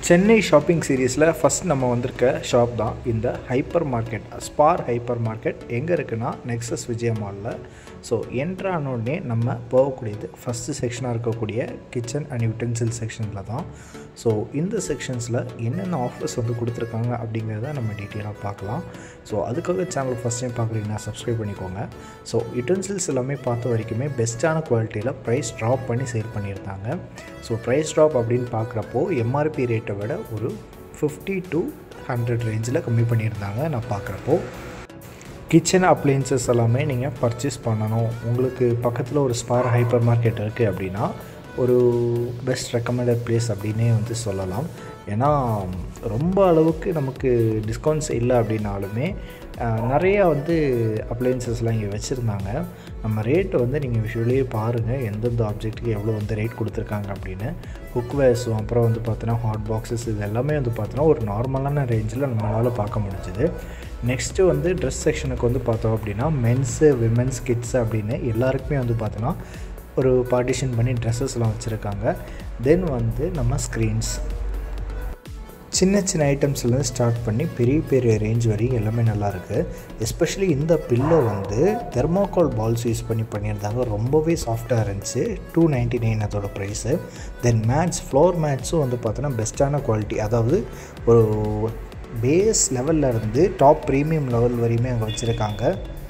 Chennai shopping சீரீஸில் first நம்ம வந்திருக்க ஷாப் தான் இந்த hypermarket Spar hypermarket எங்கே இருக்குன்னா நெக்ஸஸ் விஜய மாலில் ஸோ என்ட்ரானோடனே நம்ம போகக்கூடியது ஃபஸ்ட்டு செக்ஷனாக இருக்கக்கூடிய கிச்சன் அண்ட் யூட்டென்சில் செக்ஷனில் தான் ஸோ இந்த செக்ஷன்ஸில் என்னென்ன ஆஃபர்ஸ் வந்து கொடுத்துருக்காங்க அப்படிங்கிறத நம்ம டீட்டெயிலாக பார்க்கலாம் ஸோ அதுக்காக சேனல் ஃபஸ்ட் டைம் பார்க்குறீங்கன்னா சப்ஸ்கிரைப் பண்ணிக்கோங்க ஸோ யூட்டென்சில்ஸ் எல்லாமே பார்த்த வரைக்குமே பெஸ்ட்டான குவாலிட்டியில் ப்ரைஸ் ட்ராப் பண்ணி சேல் பண்ணியிருந்தாங்க ஸோ ப்ரைஸ் ட்ராப் அப்படின்னு பார்க்குறப்போ எம்ஆர்பி ரேட்டை விட ஒரு ஃபிஃப்டி டு ஹண்ட்ரட் ரேஞ்சில் கம்மி பண்ணியிருந்தாங்க நான் பார்க்குறப்போ கிச்சன் அப்ளைன்சஸ் எல்லாமே நீங்கள் பர்ச்சேஸ் பண்ணணும் உங்களுக்கு பக்கத்தில் ஒரு ஸ்பார் ஹைப்பர் மார்க்கெட் இருக்குது அப்படின்னா ஒரு பெஸ்ட் ரெக்கமெண்டட் பிளேஸ் அப்படின்னே வந்து சொல்லலாம் ஏன்னா ரொம்ப அளவுக்கு நமக்கு டிஸ்கவுண்ட்ஸ் இல்லை அப்படின்னாலுமே நிறையா வந்து அப்ளைன்சஸ்லாம் இங்கே வச்சுருந்தாங்க நம்ம ரேட்டு வந்து நீங்கள் விஷுவலியே பாருங்கள் எந்தெந்த ஆப்ஜெக்ட்டுக்கு எவ்வளோ வந்து ரேட் கொடுத்துருக்காங்க அப்படின்னு குக்வேர்ஸும் அப்புறம் வந்து பார்த்தோன்னா ஹாட் பாக்ஸஸ் இது எல்லாமே வந்து பார்த்தோன்னா ஒரு நார்மலான ரேஞ்சில் நம்மளால் பார்க்க முடிஞ்சுது நெக்ஸ்ட்டு வந்து ட்ரெஸ் செக்ஷனுக்கு வந்து பார்த்தோம் அப்படின்னா மென்ஸு விமென்ஸ் கிட்ஸு அப்படின்னு எல்லாருக்குமே வந்து பார்த்தோன்னா ஒரு பார்ட்டிஷன் பண்ணி ட்ரெஸ்ஸஸ்லாம் வச்சுருக்காங்க தென் வந்து நம்ம ஸ்க்ரீன்ஸ் சின்ன சின்ன ஐட்டம்ஸ்லேருந்து ஸ்டார்ட் பண்ணி பெரிய பெரிய ரேஞ்ச் வரையும் எல்லாமே நல்லாயிருக்கு எஸ்பெஷலி இந்த பில்லோ வந்து தெர்மோகால் பால்ஸ் யூஸ் பண்ணி பண்ணியிருந்தாங்க ரொம்பவே சாஃப்டாக இருந்துச்சு டூ நைன்ட்டி நைன் அதோட ப்ரைஸு தென் மேட்ஸ் ஃப்ளோர் மேட்ஸும் வந்து பார்த்தோன்னா பெஸ்ட்டான குவாலிட்டி அதாவது ஒரு பேஸ் லெவலில் இருந்து டாப் ப்ரீமியம் லெவல் வரையுமே அங்கே வச்சுருக்காங்க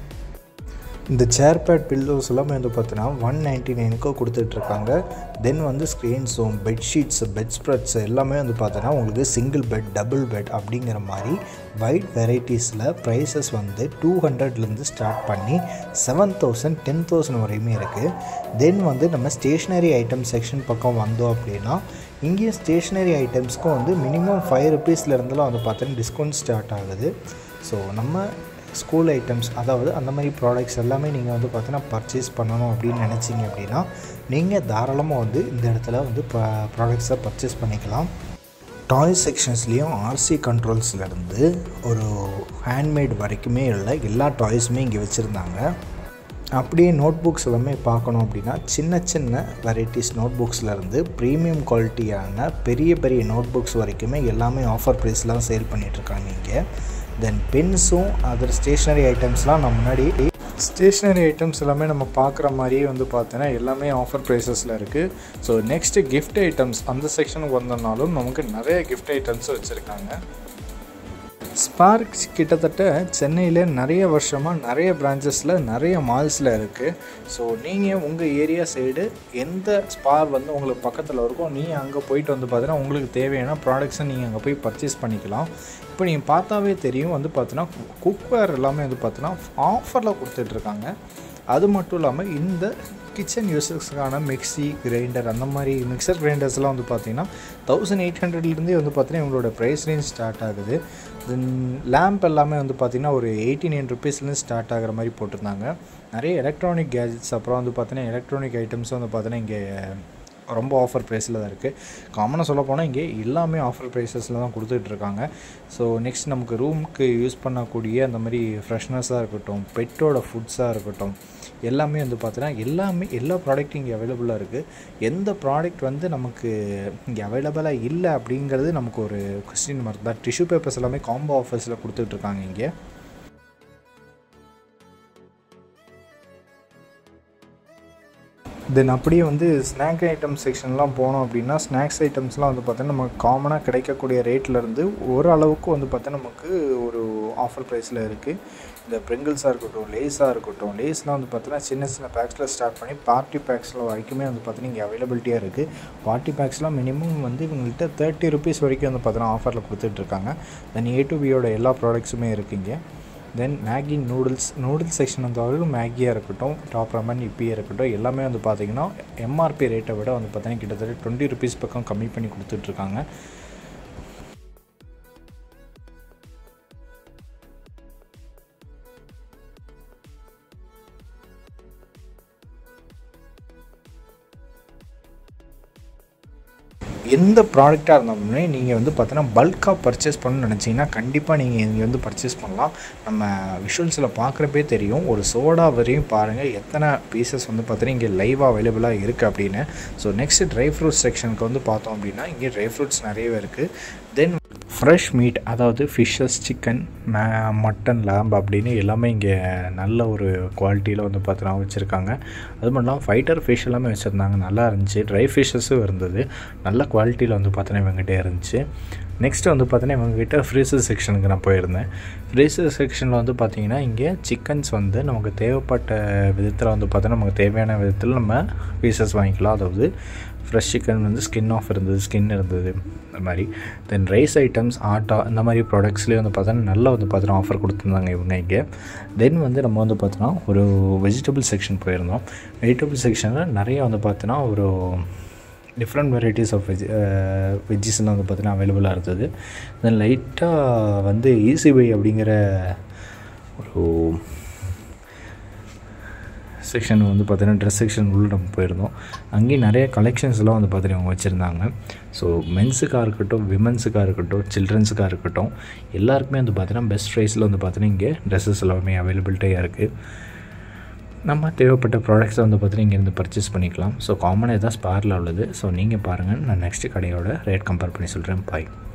இந்த சேர் பேட் பில்லோஸ் எல்லாமே வந்து பார்த்தீங்கன்னா ஒன் நைன்ட்டி நைனுக்கு கொடுத்துட்ருக்காங்க தென் வந்து ஸ்க்ரீன்ஸும் பெட்ஷீட்ஸ் பெட் ஸ்ப்ரெட்ஸ் எல்லாமே வந்து பார்த்தோன்னா உங்களுக்கு சிங்கிள் பெட் டபுள் பெட் அப்படிங்கிற மாதிரி வைட் வெரைட்டிஸில் ப்ரைஸஸ் வந்து டூ ஹண்ட்ரட்லேருந்து ஸ்டார்ட் பண்ணி செவன் தௌசண்ட் டென் தௌசண்ட் வரையுமே இருக்குது தென் வந்து நம்ம ஸ்டேஷ்னரி ஐட்டம் செக்ஷன் பக்கம் வந்தோம் அப்படின்னா இங்கேயும் ஸ்டேஷ்னரி ஐட்டம்ஸ்க்கும் வந்து மினிமம் ஃபைவ் ருபீஸ்லேருந்துலாம் வந்து பார்த்தோன்னா டிஸ்கவுண்ட் ஸ்டார்ட் ஆகுது ஸோ நம்ம ஸ்கூல் ஐட்டம்ஸ் அதாவது அந்த மாதிரி ப்ராடக்ட்ஸ் எல்லாமே நீங்கள் வந்து பார்த்தீங்கன்னா பர்ச்சேஸ் பண்ணணும் அப்படின்னு நினச்சிங்க அப்படின்னா நீங்கள் தாராளமாக வந்து இந்த இடத்துல வந்து ப்ராடக்ட்ஸை பர்ச்சேஸ் பண்ணிக்கலாம் டாய் செக்ஷன்ஸ்லேயும் ஆர்சி கண்ட்ரோல்ஸ்லேருந்து ஒரு ஹேண்ட்மேட் வரைக்குமே உள்ள எல்லா டாய்ஸுமே இங்கே வச்சுருந்தாங்க அப்படியே நோட் புக்ஸ் எல்லாமே பார்க்கணும் அப்படின்னா சின்ன சின்ன வெரைட்டிஸ் நோட் புக்ஸ்லேருந்து ப்ரீமியம் குவாலிட்டியான பெரிய பெரிய நோட் புக்ஸ் வரைக்குமே எல்லாமே ஆஃபர் ப்ரைஸ்லாம் சேல் பண்ணிகிட்ருக்காங்க இங்கே தென் பென்ஸும் அதர் ஸ்டேஷ்னரி ஐட்டம்ஸ்லாம் நம்ம முன்னாடி ஸ்டேஷ்னரி ஐட்டம்ஸ் எல்லாமே நம்ம பார்க்குற மாதிரியே வந்து பார்த்தோன்னா எல்லாமே ஆஃபர் ப்ரைஸஸில் இருக்குது ஸோ நெக்ஸ்ட்டு கிஃப்ட் ஐட்டம்ஸ் அந்த செக்ஷனுக்கு வந்தனாலும் நமக்கு நிறைய கிஃப்ட் ஐட்டம்ஸ் வச்சுருக்காங்க ஸ்பார்க்ஸ் கிட்டத்தட்ட சென்னையில் நிறைய வருஷமாக நிறைய பிரான்ச்சஸில் நிறைய மால்ஸில் இருக்குது ஸோ நீங்கள் உங்கள் ஏரியா சைடு எந்த ஸ்பார் வந்து உங்களுக்கு பக்கத்தில் இருக்கோ நீங்கள் அங்கே போயிட்டு வந்து பார்த்தீங்கன்னா உங்களுக்கு தேவையான ப்ராடக்ட்ஸை நீங்கள் அங்கே போய் பர்ச்சேஸ் பண்ணிக்கலாம் இப்போ நீங்கள் பார்த்தாவே தெரியும் வந்து பார்த்தீங்கன்னா குக்வேர் எல்லாமே வந்து பார்த்தீங்கன்னா ஆஃபரில் கொடுத்துட்ருக்காங்க அது மட்டும் இல்லாமல் இந்த கிச்சன் யூசர்ஸ்க்கான மிக்சி கிரைண்டர் அந்த மாதிரி மிக்சர் கிரைண்டர்ஸ்லாம் வந்து பார்த்திங்கன்னா தௌசண்ட் எயிட் ஹண்ட்ரட்லேருந்தே வந்து பார்த்திங்கன்னா இவங்களோட ப்ரைஸ் ரேஞ்ச் ஸ்டார்ட் ஆகுது தென் லேம்ப் எல்லாமே வந்து பார்த்திங்கன்னா ஒரு எயிட்டி நைன் ருபீஸ்லேருந்து ஸ்டார்ட் ஆகிற மாதிரி போட்டிருந்தாங்க நிறைய எலக்ட்ரானிக் கேஜெட்ஸ் அப்புறம் வந்து பார்த்திங்கன்னா எலக்ட்ரானிக் ஐட்டம்ஸ் வந்து பார்த்திங்கன்னா இங்கே ரொம்ப ஆஃபர் ப்ரைஸில் தான் இருக்குது காமனாக சொல்ல போனால் இங்கே எல்லாமே ஆஃபர் ப்ரைஸஸில் தான் கொடுத்துட்ருக்காங்க ஸோ நெக்ஸ்ட் நமக்கு ரூமுக்கு யூஸ் பண்ணக்கூடிய அந்த மாதிரி ஃப்ரெஷ்னஸாக இருக்கட்டும் பெட்டோட ஃபுட்ஸாக இருக்கட்டும் எல்லாமே வந்து பார்த்தீங்கன்னா எல்லாமே எல்லா ப்ராடக்ட்டும் இங்கே அவைலபிளாக இருக்குது எந்த ப்ராடக்ட் வந்து நமக்கு இங்கே அவைலபிளாக இல்லை அப்படிங்கிறது நமக்கு ஒரு கொஸ்டின் மார்க் தான் டிஷ்யூ பேப்பர்ஸ் எல்லாமே காம்போ ஆஃபர்ஸில் கொடுத்துட்ருக்காங்க இங்கே தென் அப்படியே வந்து ஸ்நாக் ஐட்டம் செக்ஷன்லாம் போனோம் அப்படின்னா ஸ்நாக்ஸ் ஐட்டம்ஸ்லாம் வந்து பார்த்தீங்கன்னா நமக்கு காமனாக கிடைக்கக்கூடிய ரேட்லேருந்து ஓரளவுக்கு வந்து பார்த்தா நமக்கு ஒரு ஆஃபர் ப்ரைஸில் இருக்குது இந்த ப்ரிங்கிள்ஸாக இருக்கட்டும் லேஸாக இருக்கட்டும் லேஸ்லாம் வந்து பார்த்தீங்கன்னா சின்ன சின்ன பேக்ஸில் ஸ்டார்ட் பண்ணி பார்ட்டி பேக்ஸில் வரைக்குமே வந்து பார்த்தீங்கன்னா இங்கே அவைலபிலிட்டியாக இருக்குது பார்ட்டி பேக்ஸ்லாம் மினிமம் வந்து இவங்கள்ட்ட தேர்ட்டி ருபீஸ் வரைக்கும் வந்து பார்த்தீங்கன்னா ஆஃபரில் கொடுத்துட்ருக்காங்க தென் ஏ டு பியோட எல்லா ப்ராடக்ட்ஸுமே இருக்குங்க then Maggi noodles noodles section வந்து மேகியாக இருக்கட்டும் டாப் ரமன் இப்பியாக இருக்கட்டும் எல்லாமே வந்து பார்த்திங்கன்னா எம்ஆர்பி ரேட்டை விட வந்து பார்த்திங்கன்னா கிட்டத்தட்ட டுவெண்ட்டி ருபீஸ் பக்கம் கம்மி பண்ணி கொடுத்துட்ருக்காங்க எந்த ப்ராடக்டாக இருந்தாலுமே நீங்கள் வந்து பார்த்தீங்கன்னா பல்காக பர்ச்சேஸ் பண்ணணும்னு நினச்சிங்கன்னா கண்டிப்பாக நீங்கள் இங்கே வந்து பர்ச்சேஸ் பண்ணலாம் நம்ம விஷுவல்ஸில் பார்க்குறப்பே தெரியும் ஒரு சோடா வரையும் பாருங்கள் எத்தனை பீசஸ் வந்து பார்த்தீங்கன்னா இங்கே லைவாக அவைலபிளாக இருக்குது அப்படின்னு ஸோ நெக்ஸ்ட் ட்ரை ஃப்ரூட்ஸ் செக்ஷனுக்கு வந்து பார்த்தோம் அப்படின்னா இங்கே ட்ரை ஃப்ரூட்ஸ் நிறையவே இருக்குது தென் ஃப்ரெஷ் மீட் அதாவது ஃபிஷ்ஷஸ் சிக்கன் மட்டன் லேம்ப் அப்படின்னு எல்லாமே இங்கே நல்ல ஒரு குவாலிட்டியில் வந்து பார்த்தீங்கன்னா வச்சுருக்காங்க அது மட்டும் இல்லாமல் ஃபைட்டர் ஃபிஷ் எல்லாமே வச்சுருந்தாங்க நல்லா இருந்துச்சு ட்ரை ஃபிஷ்ஷஸும் இருந்தது நல்ல குவாலிட்டியில் வந்து பார்த்தீங்கன்னா இவங்ககிட்ட இருந்துச்சு நெக்ஸ்ட் வந்து பார்த்தீங்கன்னா இவங்ககிட்ட ஃப்ரீசர் செக்ஷனுக்கு நான் போயிருந்தேன் ஃப்ரீசர் செக்ஷனில் வந்து பார்த்தீங்கன்னா இங்கே சிக்கன்ஸ் வந்து நமக்கு தேவைப்பட்ட விதத்தில் வந்து பார்த்தோன்னா நமக்கு தேவையான விதத்தில் நம்ம பீசஸ் வாங்கிக்கலாம் அதாவது ஃப்ரெஷ் சிக்கன் வந்து ஸ்கின் ஆஃப் இருந்தது ஸ்கின் இருந்தது இந்த மாதிரி தென் ரைஸ் ஐட்டம்ஸ் ஆட்டா இந்த மாதிரி ப்ராடக்ட்ஸ்லேயே வந்து பார்த்தோன்னா நல்லா வந்து பார்த்தோன்னா ஆஃபர் கொடுத்துருந்தாங்க இவங்க இங்கே தென் வந்து நம்ம வந்து பார்த்தோன்னா ஒரு வெஜிடபிள் செக்ஷன் போயிருந்தோம் வெஜிடபிள் செக்ஷனில் நிறைய வந்து பார்த்தோன்னா ஒரு டிஃப்ரெண்ட் வெரைட்டிஸ் ஆஃப் வெஜ் வெஜ்ஜஸ்லாம் வந்து பார்த்தீங்கன்னா அவைலபிளாக இருந்தது தென் லைட்டாக வந்து ஈஸி பை அப்படிங்கிற ஒரு செக்ஷன் வந்து பார்த்தீங்கன்னா ட்ரெஸ் செக்ஷன் உள்ள நம்ம போயிருந்தோம் அங்கேயும் நிறைய கலெக்ஷன்ஸ்லாம் வந்து பார்த்தீங்கன்னா அவங்க வச்சுருந்தாங்க ஸோ மென்ஸுக்காக இருக்கட்டும் விமன்ஸுக்காக இருக்கட்டும் சில்ட்ரன்ஸுக்காக இருக்கட்டும் எல்லாருக்குமே வந்து பார்த்தீங்கன்னா பெஸ்ட் ப்ரைஸில் வந்து பார்த்தீங்கன்னா இங்கே ட்ரெஸ்ஸஸ் எல்லாமே அவைலபிலிட்டியாக இருக்குது நம்ம தேவைப்பட்ட ப்ராடக்ட்ஸை வந்து பார்த்தீங்கன்னா இங்கேருந்து பர்ச்சேஸ் பண்ணிக்கலாம் ஸோ காமனாக இதான் ஸ்பாரில் உள்ளது ஸோ நீங்கள் பாருங்கள் நான் நெக்ஸ்ட்டு கடையோட ரேட் கம்பேர் பண்ணி சொல்கிறேன் பாய்